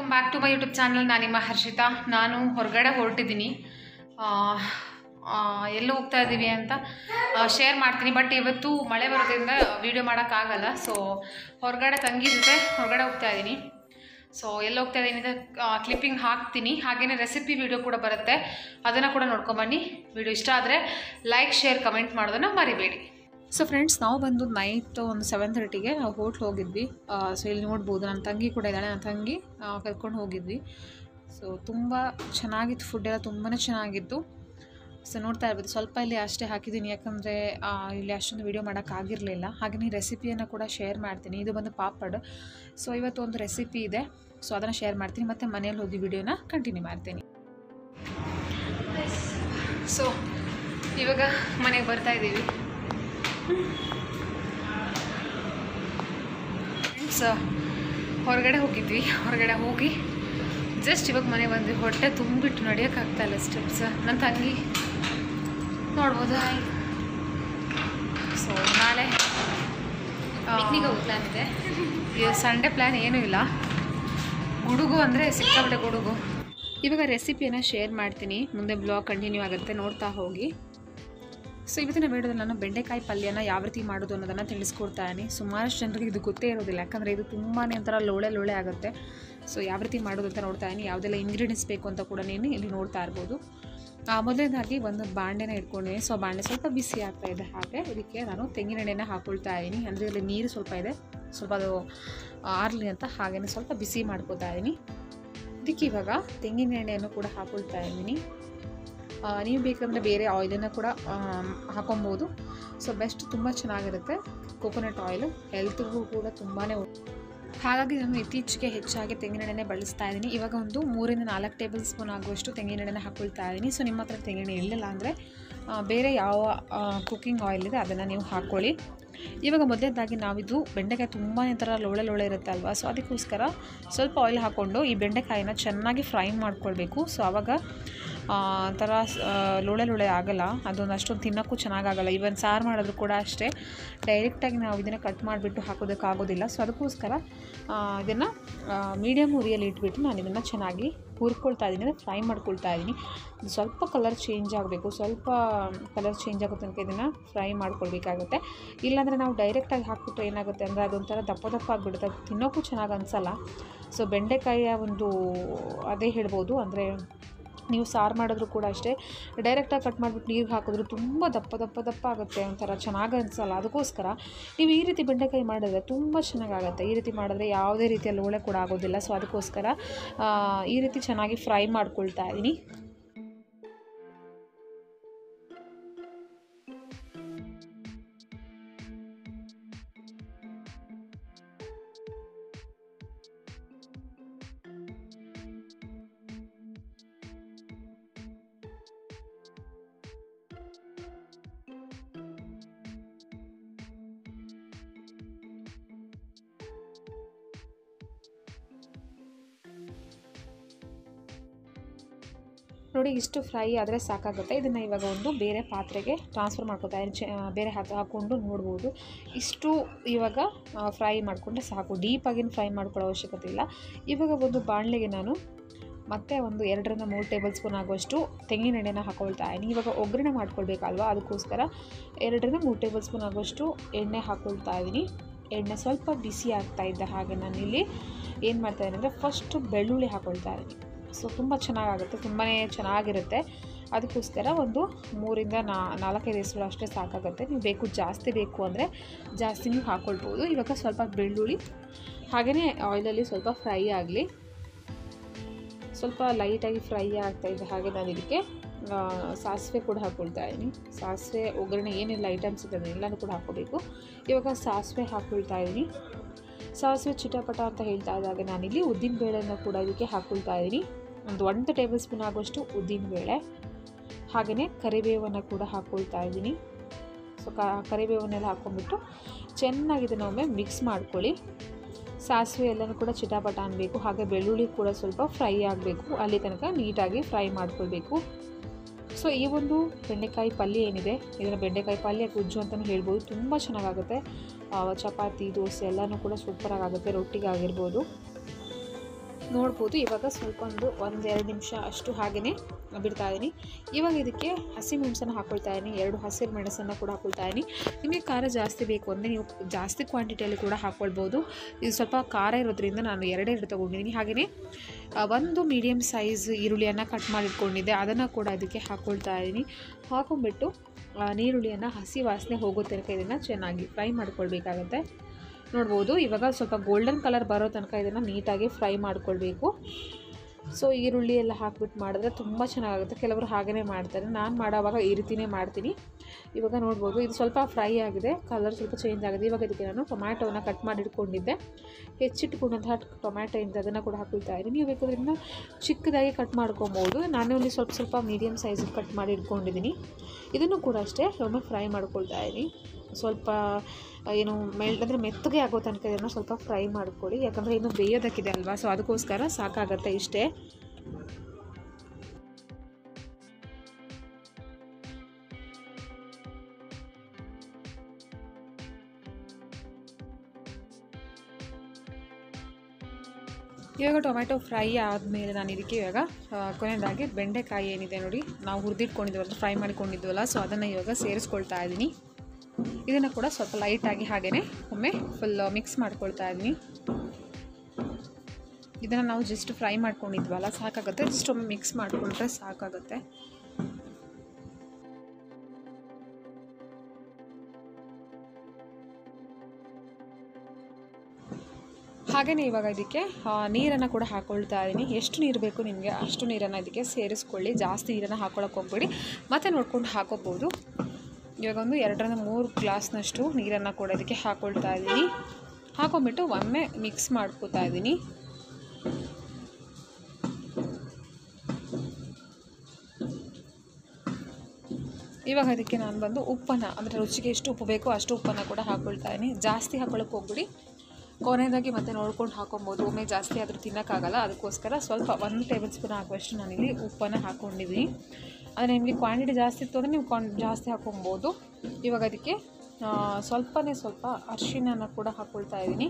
back to my YouTube channel ನಾನು ನಿಮ್ಮ ಹರ್ಷಿತಾ ನಾನು ಹೊರಗಡೆ ಹೊರಟಿದ್ದೀನಿ ಎಲ್ಲೂ ಹೋಗ್ತಾ ಇದ್ದೀವಿ ಅಂತ ಶೇರ್ ಮಾಡ್ತೀನಿ ಬಟ್ ಇವತ್ತು ಮಳೆ ಬರೋದ್ರಿಂದ ವೀಡಿಯೋ ಮಾಡೋಕ್ಕಾಗಲ್ಲ ಸೊ ಹೊರಗಡೆ ತಂಗಿ ಜೊತೆ ಹೊರಗಡೆ ಹೋಗ್ತಾ ಇದ್ದೀನಿ ಸೊ ಎಲ್ಲಿ ಹೋಗ್ತಾ ಇದ್ದೀನಿ ಅಂತ ಕ್ಲಿಪ್ಪಿಂಗ್ ಹಾಕ್ತೀನಿ ಹಾಗೆಯೇ ರೆಸಿಪಿ ವೀಡಿಯೋ ಕೂಡ ಬರುತ್ತೆ ಅದನ್ನು ಕೂಡ ನೋಡ್ಕೊಂಬನ್ನಿ ವಿಡಿಯೋ ಇಷ್ಟ ಆದರೆ ಲೈಕ್ ಶೇರ್ ಕಮೆಂಟ್ ಮಾಡೋದನ್ನು ಮರಿಬೇಡಿ ಸೊ ಫ್ರೆಂಡ್ಸ್ ನಾವು ಬಂದು ನೈಟ್ ಒಂದು ಸೆವೆನ್ ತರ್ಟಿಗೆ ನಾವು ಹೋಟ್ಲ್ ಹೋಗಿದ್ವಿ ಸೊ ಇಲ್ಲಿ ನೋಡ್ಬೋದು ನನ್ನ ತಂಗಿ ಕೂಡ ಇದ್ದಾಳೆ ನನ್ನ ತಂಗಿ ಕರ್ಕೊಂಡು ಹೋಗಿದ್ವಿ ಸೊ ತುಂಬ ಚೆನ್ನಾಗಿತ್ತು ಫುಡ್ ಎಲ್ಲ ತುಂಬಾ ಚೆನ್ನಾಗಿತ್ತು ಸೊ ನೋಡ್ತಾ ಇರ್ಬೋದು ಸ್ವಲ್ಪ ಇಲ್ಲಿ ಅಷ್ಟೇ ಹಾಕಿದ್ದೀನಿ ಯಾಕಂದರೆ ಇಲ್ಲಿ ಅಷ್ಟೊಂದು ವೀಡಿಯೋ ಮಾಡೋಕ್ಕಾಗಿರಲಿಲ್ಲ ಹಾಗೆಯೇ ರೆಸಿಪಿಯನ್ನು ಕೂಡ ಶೇರ್ ಮಾಡ್ತೀನಿ ಇದು ಬಂದು ಪಾಪಡ್ ಸೊ ಇವತ್ತು ಒಂದು ರೆಸಿಪಿ ಇದೆ ಸೊ ಅದನ್ನು ಶೇರ್ ಮಾಡ್ತೀನಿ ಮತ್ತು ಮನೇಲಿ ಹೋಗಿ ವಿಡಿಯೋನ ಕಂಟಿನ್ಯೂ ಮಾಡ್ತೀನಿ ಸೊ ಇವಾಗ ಮನೆಗೆ ಬರ್ತಾ ಇದ್ದೀವಿ ಫ್ರೆಂಡ್ಸ್ ಹೊರಗಡೆ ಹೋಗಿದ್ವಿ ಹೊರಗಡೆ ಹೋಗಿ ಜಸ್ಟ್ ಇವಾಗ ಮನೆ ಬಂದ್ವಿ ಹೊಟ್ಟೆ ತುಂಬಿಟ್ಟು ನಡೆಯೋಕ್ಕಾಗ್ತಾ ಇಲ್ಲ ಸ್ಟೆಪ್ಸ್ ನನ್ನ ತಂಗಿ ನೋಡ್ಬೋದು ಸೊ ನಾಳೆ ಪಿಕ್ನಿಕ್ ಹೋಗೋ ಪ್ಲ್ಯಾನ್ ಇದೆ ಸಂಡೇ ಪ್ಲ್ಯಾನ್ ಏನೂ ಇಲ್ಲ ಗುಡುಗು ಅಂದರೆ ಸಿಕ್ಕಾಬಿಟ್ಟೆ ಗುಡುಗು ಇವಾಗ ರೆಸಿಪಿಯನ್ನು ಶೇರ್ ಮಾಡ್ತೀನಿ ಮುಂದೆ ಬ್ಲಾಗ್ ಕಂಟಿನ್ಯೂ ಆಗುತ್ತೆ ನೋಡ್ತಾ ಹೋಗಿ ಸೊ ಇವತ್ತಿನ ವಿಡಿಯೋದಲ್ಲಿ ನಾನು ಬೆಂಡೆಕಾಯಿ ಪಲ್ಯನ ಯಾವ ರೀತಿ ಮಾಡೋದು ಅನ್ನೋದನ್ನು ತಿಳಿಸ್ಕೊಡ್ತಾ ಇದ್ದೀನಿ ಸುಮಾರಷ್ಟು ಜನರಿಗೆ ಇದು ಗೊತ್ತೇ ಇರೋದಿಲ್ಲ ಯಾಕಂದರೆ ಇದು ತುಂಬಾ ಒಂಥರ ಲೋಳೆ ಲೋಳೆ ಆಗುತ್ತೆ ಸೊ ಯಾವ ರೀತಿ ಮಾಡೋದು ಅಂತ ನೋಡ್ತಾ ಇದ್ದೀನಿ ಯಾವುದೆಲ್ಲ ಇಂಗ್ರೀಡಿಯೆಂಟ್ಸ್ ಬೇಕು ಅಂತ ಕೂಡ ನೀನು ಇಲ್ಲಿ ನೋಡ್ತಾ ಇರ್ಬೋದು ಮೊದಲನೇದಾಗಿ ಒಂದು ಬಾಂಡೆನ ಇಟ್ಕೊಂಡಿದ್ದೀನಿ ಸೊ ಬಾಂಡೆ ಸ್ವಲ್ಪ ಬಿಸಿ ಆಗ್ತಾ ಇದೆ ಹಾಗೆ ಇದಕ್ಕೆ ನಾನು ತೆಂಗಿನೆಣ್ಣೆನ ಹಾಕ್ಕೊಳ್ತಾ ಇದ್ದೀನಿ ಅಂದರೆ ಇಲ್ಲಿ ನೀರು ಸ್ವಲ್ಪ ಇದೆ ಸ್ವಲ್ಪ ಅದು ಆರ್ಲಿ ಅಂತ ಹಾಗೆಯೇ ಸ್ವಲ್ಪ ಬಿಸಿ ಮಾಡ್ಕೊತಾ ಇದ್ದೀನಿ ಇದಕ್ಕೆ ಇವಾಗ ತೆಂಗಿನ ಎಣ್ಣೆಯನ್ನು ಕೂಡ ಹಾಕ್ಕೊಳ್ತಾ ಇದ್ದೀನಿ ನೀವು ಬೇಕಂದರೆ ಬೇರೆ ಆಯಿಲನ್ನು ಕೂಡ ಹಾಕೊಬೋದು ಸೊ ಬೆಸ್ಟ್ ತುಂಬ ಚೆನ್ನಾಗಿರುತ್ತೆ ಕೋಕೋನಟ್ ಆಯಿಲು ಹೆಲ್ತ್ಗೂ ಕೂಡ ತುಂಬಾ ಹಾಗಾಗಿ ನಾನು ಇತ್ತೀಚೆಗೆ ಹೆಚ್ಚಾಗಿ ತೆಂಗಿನೆಣ್ಣೆ ಬಳಸ್ತಾ ಇದ್ದೀನಿ ಇವಾಗ ಒಂದು ಮೂರಿಂದ ನಾಲ್ಕು ಟೇಬಲ್ ಸ್ಪೂನ್ ಆಗುವಷ್ಟು ತೆಂಗಿನೆಣ್ಣೆ ಹಾಕ್ಕೊಳ್ತಾ ಇದ್ದೀನಿ ಸೊ ನಿಮ್ಮ ಹತ್ರ ತೆಂಗಿನೆಣ್ಣೆ ಇರಲಿಲ್ಲ ಅಂದರೆ ಬೇರೆ ಯಾವ ಕುಕ್ಕಿಂಗ್ ಆಯಿಲ್ ಇದೆ ಅದನ್ನು ನೀವು ಹಾಕ್ಕೊಳ್ಳಿ ಇವಾಗ ಮೊದಲನೇದಾಗಿ ನಾವಿದು ಬೆಂಡೆಕಾಯಿ ತುಂಬಾ ಥರ ಲೋಳೆ ಲೋಳೆ ಇರುತ್ತೆ ಅಲ್ವಾ ಸೊ ಅದಕ್ಕೋಸ್ಕರ ಸ್ವಲ್ಪ ಆಯಿಲ್ ಹಾಕ್ಕೊಂಡು ಈ ಬೆಂಡೆಕಾಯಿನ ಚೆನ್ನಾಗಿ ಫ್ರೈ ಮಾಡ್ಕೊಳ್ಬೇಕು ಸೊ ಆವಾಗ ಥರ ಲೋಳೆ ಲೋಳೆ ಆಗಲ್ಲ ಅದೊಂದು ಅಷ್ಟೊಂದು ತಿನ್ನೋಕ್ಕೂ ಚೆನ್ನಾಗಾಗಲ್ಲ ಈವನ್ ಸಾರು ಮಾಡಿದ್ರು ಕೂಡ ಅಷ್ಟೇ ಡೈರೆಕ್ಟಾಗಿ ನಾವು ಇದನ್ನು ಕಟ್ ಮಾಡಿಬಿಟ್ಟು ಹಾಕೋದಕ್ಕಾಗೋದಿಲ್ಲ ಸೊ ಅದಕ್ಕೋಸ್ಕರ ಇದನ್ನು ಮೀಡಿಯಮ್ ಉರಿಯಲ್ಲಿ ಇಟ್ಬಿಟ್ಟು ನಾನು ಇದನ್ನು ಚೆನ್ನಾಗಿ ಹುರ್ಕೊಳ್ತಾ ಇದ್ದೀನಿ ಅಂದರೆ ಫ್ರೈ ಮಾಡ್ಕೊಳ್ತಾ ಇದ್ದೀನಿ ಸ್ವಲ್ಪ ಕಲರ್ ಚೇಂಜ್ ಆಗಬೇಕು ಸ್ವಲ್ಪ ಕಲರ್ ಚೇಂಜ್ ಆಗೋ ತನಕ ಇದನ್ನು ಫ್ರೈ ಮಾಡ್ಕೊಳ್ಬೇಕಾಗುತ್ತೆ ಇಲ್ಲಾಂದರೆ ನಾವು ಡೈರೆಕ್ಟಾಗಿ ಹಾಕ್ಬಿಟ್ರೆ ಏನಾಗುತ್ತೆ ಅಂದರೆ ಅದೊಂಥರ ದಪ್ಪ ದಪ್ಪ ಆಗಿಬಿಡುತ್ತೆ ತಿನ್ನೋಕ್ಕೂ ಚೆನ್ನಾಗಿ ಅನಿಸಲ್ಲ ಸೊ ಬೆಂಡೆಕಾಯಿಯ ಒಂದು ಅದೇ ಹೇಳ್ಬೋದು ಅಂದರೆ ನೀವು ಸಾರು ಮಾಡಿದ್ರು ಕೂಡ ಅಷ್ಟೇ ಡೈರೆಕ್ಟಾಗಿ ಕಟ್ ಮಾಡಿಬಿಟ್ಟು ನೀರಿಗೆ ಹಾಕಿದ್ರು ತುಂಬ ದಪ್ಪ ದಪ್ಪ ದಪ್ಪ ಆಗುತ್ತೆ ಒಂಥರ ಚೆನ್ನಾಗಿ ಅನಿಸಲ್ಲ ಅದಕ್ಕೋಸ್ಕರ ನೀವು ಈ ರೀತಿ ಬೆಂಡೆಕಾಯಿ ಮಾಡಿದ್ರೆ ತುಂಬ ಚೆನ್ನಾಗಾಗುತ್ತೆ ಈ ರೀತಿ ಮಾಡಿದ್ರೆ ಯಾವುದೇ ರೀತಿಯ ಲೋಳೆ ಕೂಡ ಆಗೋದಿಲ್ಲ ಸೊ ಅದಕ್ಕೋಸ್ಕರ ಈ ರೀತಿ ಚೆನ್ನಾಗಿ ಫ್ರೈ ಮಾಡ್ಕೊಳ್ತಾ ಇದ್ದೀನಿ ನೋಡಿ ಇಷ್ಟು ಫ್ರೈ ಆದರೆ ಸಾಕಾಗುತ್ತೆ ಇದನ್ನು ಇವಾಗ ಒಂದು ಬೇರೆ ಪಾತ್ರೆಗೆ ಟ್ರಾನ್ಸ್ಫರ್ ಮಾಡ್ಕೊತಾ ಚ ಬೇರೆ ಹಾಕಿ ಹಾಕ್ಕೊಂಡು ನೋಡ್ಬೋದು ಇಷ್ಟು ಇವಾಗ ಫ್ರೈ ಮಾಡಿಕೊಂಡ್ರೆ ಸಾಕು ಡೀಪಾಗಿನ ಫ್ರೈ ಮಾಡ್ಕೊಳ್ಳೋ ಅವಶ್ಯಕತೆ ಇಲ್ಲ ಇವಾಗ ಒಂದು ಬಾಣಲೆಗೆ ನಾನು ಮತ್ತೆ ಒಂದು ಎರಡರಿಂದ ಮೂರು ಟೇಬಲ್ ಸ್ಪೂನ್ ಆಗುವಷ್ಟು ತೆಂಗಿನ ಎಣ್ಣೆನ ಹಾಕೊಳ್ತಾ ಇದ್ದೀನಿ ಇವಾಗ ಒಗ್ಗರಣೆ ಮಾಡ್ಕೊಳ್ಬೇಕಲ್ವ ಅದಕ್ಕೋಸ್ಕರ ಎರಡರಿಂದ ಮೂರು ಟೇಬಲ್ ಸ್ಪೂನ್ ಆಗುವಷ್ಟು ಎಣ್ಣೆ ಹಾಕ್ಕೊಳ್ತಾ ಇದ್ದೀನಿ ಎಣ್ಣೆ ಸ್ವಲ್ಪ ಬಿಸಿ ಆಗ್ತಾ ಇದ್ದ ಹಾಗೆ ನಾನಿಲ್ಲಿ ಏನು ಮಾಡ್ತಾಯಿದ್ದೀನಿ ಅಂದರೆ ಫಸ್ಟು ಬೆಳ್ಳುಳ್ಳಿ ಹಾಕ್ಕೊಳ್ತಾ ಇದ್ದೀನಿ ಸೊ ತುಂಬ ಚೆನ್ನಾಗಾಗುತ್ತೆ ತುಂಬಾ ಚೆನ್ನಾಗಿರುತ್ತೆ ಅದಕ್ಕೋಸ್ಕರ ಒಂದು ಮೂರಿಂದ ನಾಲ್ಕೈದು ಹೆಸರು ಅಷ್ಟೇ ಸಾಕಾಗುತ್ತೆ ನೀವು ಬೇಕು ಜಾಸ್ತಿ ಬೇಕು ಅಂದರೆ ಜಾಸ್ತಿ ನೀವು ಹಾಕ್ಕೊಳ್ಬೋದು ಇವಾಗ ಸ್ವಲ್ಪ ಬೆಳ್ಳುಳ್ಳಿ ಹಾಗೆಯೇ ಆಯಿಲಲ್ಲಿ ಸ್ವಲ್ಪ ಫ್ರೈ ಆಗಲಿ ಸ್ವಲ್ಪ ಲೈಟಾಗಿ ಫ್ರೈ ಆಗ್ತಾಯಿದೆ ಹಾಗೆ ನಾನು ಇದಕ್ಕೆ ಸಾಸಿವೆ ಕೂಡ ಹಾಕ್ಕೊಳ್ತಾ ಇದ್ದೀನಿ ಸಾಸಿವೆ ಒಗ್ಗರಣೆ ಏನೆಲ್ಲ ಐಟಮ್ಸ್ ಇದೆ ಅದನ್ನೆಲ್ಲನೂ ಕೂಡ ಹಾಕ್ಕೋಬೇಕು ಇವಾಗ ಸಾಸಿವೆ ಹಾಕ್ಕೊಳ್ತಾ ಇದ್ದೀನಿ ಸಾಸಿವೆ ಚಿಟಪಟ ಅಂತ ಹೇಳ್ತಾ ಇದ್ದಾಗ ನಾನಿಲ್ಲಿ ಉದ್ದಿನಬೇಳೆನ ಕೂಡ ಇದಕ್ಕೆ ಹಾಕ್ಕೊಳ್ತಾ ಇದ್ದೀನಿ ಒಂದು ಒಂದು ಟೇಬಲ್ ಸ್ಪೂನ್ ಆಗುವಷ್ಟು ಉದ್ದಿನಬೇಳೆ ಹಾಗೆಯೇ ಕರಿಬೇವನ್ನು ಕೂಡ ಹಾಕ್ಕೊಳ್ತಾ ಇದ್ದೀನಿ ಸೊ ಕರಿಬೇವನ್ನೆಲ್ಲ ಹಾಕ್ಕೊಂಬಿಟ್ಟು ಚೆನ್ನಾಗಿ ಇದನ್ನೊಮ್ಮೆ ಮಿಕ್ಸ್ ಮಾಡ್ಕೊಳ್ಳಿ ಸಾಸಿವೆ ಎಲ್ಲನೂ ಕೂಡ ಚಿಟಾಪಟ ಅನ್ನಬೇಕು ಹಾಗೆ ಬೆಳ್ಳುಳ್ಳಿ ಕೂಡ ಸ್ವಲ್ಪ ಫ್ರೈ ಆಗಬೇಕು ಅಲ್ಲಿ ತನಕ ನೀಟಾಗಿ ಫ್ರೈ ಮಾಡ್ಕೊಳ್ಬೇಕು ಸೊ ಈ ಒಂದು ಬೆಂಡೆಕಾಯಿ ಪಲ್ಯ ಏನಿದೆ ಇದನ್ನು ಬೆಂಡೆಕಾಯಿ ಪಲ್ಯ ಗುಜ್ಜು ಅಂತಲೂ ಹೇಳ್ಬೋದು ತುಂಬ ಚೆನ್ನಾಗಾಗುತ್ತೆ ಆ, ಚಪಾತಿ ದೋಸೆ ಎಲ್ಲನೂ ಕೂಡ ಸೂಪರಾಗಿ ಆಗುತ್ತೆ ರೊಟ್ಟಿಗೆ ಆಗಿರ್ಬೋದು ನೋಡ್ಬೋದು ಇವಾಗ ಸ್ವಲ್ಪ ಒಂದು ಒಂದೆರಡು ನಿಮಿಷ ಅಷ್ಟು ಹಾಗೆಯೇ ಬಿಡ್ತಾ ಇದ್ದೀನಿ ಇವಾಗ ಇದಕ್ಕೆ ಹಸಿಮೆಣಸನ್ನು ಹಾಕ್ಕೊಳ್ತಾ ಇದ್ದೀನಿ ಎರಡು ಹಸಿರು ಮೆಣಸನ್ನು ಕೂಡ ಹಾಕ್ಕೊಳ್ತಾ ಇದ್ದೀನಿ ನಿಮಗೆ ಖಾರ ಜಾಸ್ತಿ ಬೇಕು ಅಂದರೆ ನೀವು ಜಾಸ್ತಿ ಕ್ವಾಂಟಿಟಿಯಲ್ಲಿ ಕೂಡ ಹಾಕ್ಕೊಳ್ಬೋದು ಇದು ಸ್ವಲ್ಪ ಖಾರ ಇರೋದ್ರಿಂದ ನಾನು ಎರಡೆರಡು ತೊಗೊಂಡಿದ್ದೀನಿ ಹಾಗೆಯೇ ಆ, ಒಂದು ಮೀಡಿಯಮ್ ಸೈಜ್ ಈರುಳ್ಳಿಯನ್ನು ಕಟ್ ಮಾಡಿ ಇಟ್ಕೊಂಡಿದ್ದೆ ಅದನ್ನು ಕೂಡ ಇದಕ್ಕೆ ಹಾಕ್ಕೊಳ್ತಾ ಇದ್ದೀನಿ ಹಾಕೊಂಡ್ಬಿಟ್ಟು ಆ, ನೀರುಳ್ಳಿಯನ್ನು ಹಸಿ ವಾಸನೆ ಹೋಗೋ ತನಕ ಇದನ್ನು ಚೆನ್ನಾಗಿ ಫ್ರೈ ಮಾಡ್ಕೊಳ್ಬೇಕಾಗತ್ತೆ ನೋಡ್ಬೋದು ಇವಾಗ ಸ್ವಲ್ಪ ಗೋಲ್ಡನ್ ಕಲರ್ ಬರೋ ತನಕ ಇದನ್ನು ನೀಟಾಗಿ ಫ್ರೈ ಮಾಡ್ಕೊಳ್ಬೇಕು ಸೊ ಈರುಳ್ಳಿ ಎಲ್ಲ ಹಾಕ್ಬಿಟ್ಟು ಮಾಡಿದ್ರೆ ತುಂಬ ಚೆನ್ನಾಗುತ್ತೆ ಕೆಲವರು ಹಾಗೇ ಮಾಡ್ತಾರೆ ನಾನು ಮಾಡೋವಾಗ ಈ ರೀತಿನೇ ಮಾಡ್ತೀನಿ ಇವಾಗ ನೋಡ್ಬೋದು ಇದು ಸ್ವಲ್ಪ ಫ್ರೈ ಆಗಿದೆ ಕಲರ್ ಸ್ವಲ್ಪ ಚೇಂಜ್ ಆಗಿದೆ ಇವಾಗ ಇದಕ್ಕೆ ನಾನು ಟೊಮ್ಯಾಟೋನ ಕಟ್ ಮಾಡಿ ಇಟ್ಕೊಂಡಿದ್ದೆ ಹೆಚ್ಚಿಟ್ಕೊಂಡಂತಹ ಟೊಮ್ಯಾಟೊ ಇಂದ ಅದನ್ನು ಕೂಡ ಹಾಕೊಳ್ತಾ ಇದ್ದೀನಿ ನೀವು ಬೇಕಾದ್ರಿಂದ ಚಿಕ್ಕದಾಗಿ ಕಟ್ ಮಾಡ್ಕೊಬೋದು ನಾನು ಇಲ್ಲಿ ಸ್ವಲ್ಪ ಸ್ವಲ್ಪ ಮೀಡಿಯಮ್ ಸೈಜ್ ಕಟ್ ಮಾಡಿ ಇಟ್ಕೊಂಡಿದ್ದೀನಿ ಇದನ್ನು ಕೂಡ ಅಷ್ಟೇ ಒಮ್ಮೆ ಫ್ರೈ ಮಾಡ್ಕೊಳ್ತಾ ಇದ್ದೀನಿ ಸ್ವಲ್ಪ ಆ, ಏನು ಮೆಲ್ ಅಂದರೆ ಮೆತ್ತಗೆ ಆಗೋ ತನಕ ಇದನ್ನು ಸ್ವಲ್ಪ ಫ್ರೈ ಮಾಡ್ಕೊಳ್ಳಿ ಯಾಕಂದರೆ ಇನ್ನು ಬೇಯೋದಕ್ಕಿದೆ ಅಲ್ವಾ ಸೊ ಅದಕ್ಕೋಸ್ಕರ ಸಾಕಾಗತ್ತೆ ಇಷ್ಟೇ ಇವಾಗ ಟೊಮೆಟೊ ಫ್ರೈ ಆದಮೇಲೆ ನಾನು ಇದಕ್ಕೆ ಇವಾಗ ಆ, ಕೊನೆಯದಾಗಿ ಬೆಂಡೆಕಾಯಿ ಏನಿದೆ ನೋಡಿ ನಾವು ಹುರಿದಿಟ್ಕೊಂಡಿದ್ವಲ್ಲ ಫ್ರೈ ಮಾಡಿಕೊಂಡಿದ್ವಲ್ಲ ಸೊ ಅದನ್ನು ಇವಾಗ ಸೇರಿಸ್ಕೊಳ್ತಾ ಇದ್ದೀನಿ ಇದನ್ನು ಕೂಡ ಸ್ವಲ್ಪ ಲೈಟಾಗಿ ಹಾಗೆಯೇ ಒಮ್ಮೆ ಫುಲ್ ಮಿಕ್ಸ್ ಮಾಡ್ಕೊಳ್ತಾ ಇದ್ದೀನಿ ಇದನ್ನು ನಾವು ಜಸ್ಟ್ ಫ್ರೈ ಮಾಡ್ಕೊಂಡಿದ್ವಲ್ಲ ಸಾಕಾಗುತ್ತೆ ಜಸ್ಟ್ ಒಮ್ಮೆ ಮಿಕ್ಸ್ ಮಾಡಿಕೊಂಡ್ರೆ ಸಾಕಾಗುತ್ತೆ ಹಾಗೆಯೇ ಇವಾಗ ಇದಕ್ಕೆ ನೀರನ್ನು ಕೂಡ ಹಾಕ್ಕೊಳ್ತಾ ಇದ್ದೀನಿ ಎಷ್ಟು ನೀರು ಬೇಕು ನಿಮಗೆ ಅಷ್ಟು ನೀರನ್ನು ಇದಕ್ಕೆ ಸೇರಿಸ್ಕೊಳ್ಳಿ ಜಾಸ್ತಿ ನೀರನ್ನು ಹಾಕ್ಕೊಳಕ್ಕೆ ಹೋಗ್ಬೇಡಿ ಮತ್ತೆ ನೋಡ್ಕೊಂಡು ಹಾಕೋಬೋದು ಇವಾಗ ಒಂದು ಎರಡರಿಂದ ಮೂರು ಗ್ಲಾಸ್ನಷ್ಟು ನೀರನ್ನು ಕೂಡ ಇದಕ್ಕೆ ಹಾಕ್ಕೊಳ್ತಾ ಇದ್ದೀನಿ ಹಾಕೊಂಬಿಟ್ಟು ಒಮ್ಮೆ ಮಿಕ್ಸ್ ಮಾಡ್ಕೋತಾ ಇದ್ದೀನಿ ಇವಾಗ ಅದಕ್ಕೆ ನಾನು ಬಂದು ಉಪ್ಪನ್ನು ಅಂದರೆ ರುಚಿಗೆ ಎಷ್ಟು ಉಪ್ಪು ಬೇಕೋ ಅಷ್ಟು ಉಪ್ಪನ್ನು ಕೂಡ ಹಾಕ್ಕೊಳ್ತಾ ಇದ್ದೀನಿ ಜಾಸ್ತಿ ಹಾಕ್ಕೊಳಕ್ಕೆ ಹೋಗ್ಬಿಡಿ ಕೊನೆಯದಾಗಿ ಮತ್ತೆ ನೋಡ್ಕೊಂಡು ಹಾಕೊಬೋದು ಒಮ್ಮೆ ಜಾಸ್ತಿ ಆದರೂ ತಿನ್ನೋಕ್ಕಾಗಲ್ಲ ಅದಕ್ಕೋಸ್ಕರ ಸ್ವಲ್ಪ ಒಂದು ಟೇಬಲ್ ಸ್ಪೂನ್ ಹಾಕುವಷ್ಟು ನಾನಿಲ್ಲಿ ಉಪ್ಪನ್ನು ಹಾಕ್ಕೊಂಡಿದ್ದೀನಿ ಆದರೆ ನಿಮಗೆ ಕ್ವಾಂಟಿಟಿ ಜಾಸ್ತಿ ಇತ್ತು ಅಂದರೆ ನೀವು ಕ್ವಾನ್ ಜಾಸ್ತಿ ಹಾಕೊಬೋದು ಇವಾಗ ಅದಕ್ಕೆ ಆ, ಸ್ವಲ್ಪನೇ ಸ್ವಲ್ಪ ಅರಿಶಿಣನ ಕೂಡ ಹಾಕ್ಕೊಳ್ತಾ ಇದ್ದೀನಿ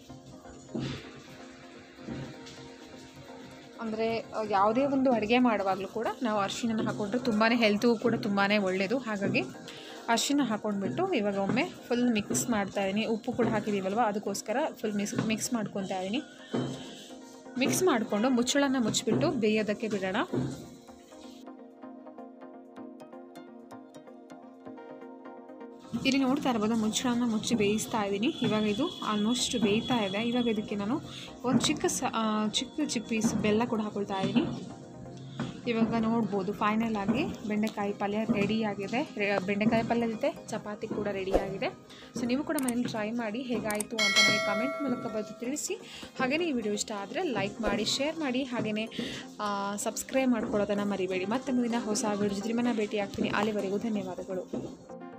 ಅಂದರೆ ಯಾವುದೇ ಒಂದು ಅಡುಗೆ ಮಾಡುವಾಗಲೂ ಕೂಡ ನಾವು ಅರಿಶಿನ ಹಾಕ್ಕೊಂಡ್ರೆ ತುಂಬಾ ಹೆಲ್ತಿಗೂ ಕೂಡ ತುಂಬಾ ಒಳ್ಳೆಯದು ಹಾಗಾಗಿ ಅರಿಶಿನ ಹಾಕ್ಕೊಂಡ್ಬಿಟ್ಟು ಇವಾಗ ಒಮ್ಮೆ ಫುಲ್ ಮಿಕ್ಸ್ ಮಾಡ್ತಾ ಇದ್ದೀನಿ ಉಪ್ಪು ಕೂಡ ಹಾಕಿದ್ದೀವಲ್ವ ಅದಕ್ಕೋಸ್ಕರ ಫುಲ್ ಮಿಕ್ಸ್ ಮಿಕ್ಸ್ ಮಾಡ್ಕೊತಾ ಇದ್ದೀನಿ ಮಿಕ್ಸ್ ಮಾಡಿಕೊಂಡು ಮುಚ್ಚಳನ ಮುಚ್ಚಿಬಿಟ್ಟು ಬೇಯೋದಕ್ಕೆ ಬಿಡೋಣ ಇಲ್ಲಿ ನೋಡ್ತಾ ಇರ್ಬೋದು ಮುಚ್ಚಳನ ಮುಚ್ಚಿ ಬೇಯಿಸ್ತಾ ಇದ್ದೀನಿ ಇವಾಗ ಇದು ಆಲ್ಮೋಸ್ಟ್ ಬೇಯ್ತಾ ಇದೆ ಇವಾಗ ಇದಕ್ಕೆ ನಾನು ಒಂದು ಚಿಕ್ಕ ಸ ಆ, ಚಿಕ್ಕ ಚಿಕ್ಕ ಪೀಸ್ ಬೆಲ್ಲ ಕೂಡ ಹಾಕೊಳ್ತಾ ಇದ್ದೀನಿ ಇವಾಗ ನೋಡ್ಬೋದು ಫೈನಲ್ ಆಗಿ ಬೆಂಡೆಕಾಯಿ ಪಲ್ಯ ರೆಡಿ ಆಗಿದೆ ರೆ- ಬೆಂಡೆಕಾಯಿ ಪಲ್ಯ ಜೊತೆ ಚಪಾತಿ ಕೂಡ ರೆಡಿ ಆಗಿದೆ ಸೊ ನೀವು ಕೂಡ ಮನೇಲಿ ಟ್ರೈ ಮಾಡಿ ಹೇಗಾಯಿತು ಅಂತ ನನಗೆ ಕಮೆಂಟ್ ಮೂಲಕ ಬರೆದು ತಿಳಿಸಿ ಹಾಗೆಯೇ ಈ ವಿಡಿಯೋ ಇಷ್ಟ ಆದರೆ ಲೈಕ್ ಮಾಡಿ ಶೇರ್ ಮಾಡಿ ಹಾಗೆಯೇ ಸಬ್ಸ್ಕ್ರೈಬ್ ಮಾಡ್ಕೊಳ್ಳೋದನ್ನು ಮರಿಬೇಡಿ ಮತ್ತೆ ಮುಂದಿನ ಹೊಸ ವಿಡಿಯೋ ಜೊತೆ ನಿಮ್ಮನ್ನು ಭೇಟಿ ಆಗ್ತೀನಿ ಅಲ್ಲಿವರೆಗೂ ಧನ್ಯವಾದಗಳು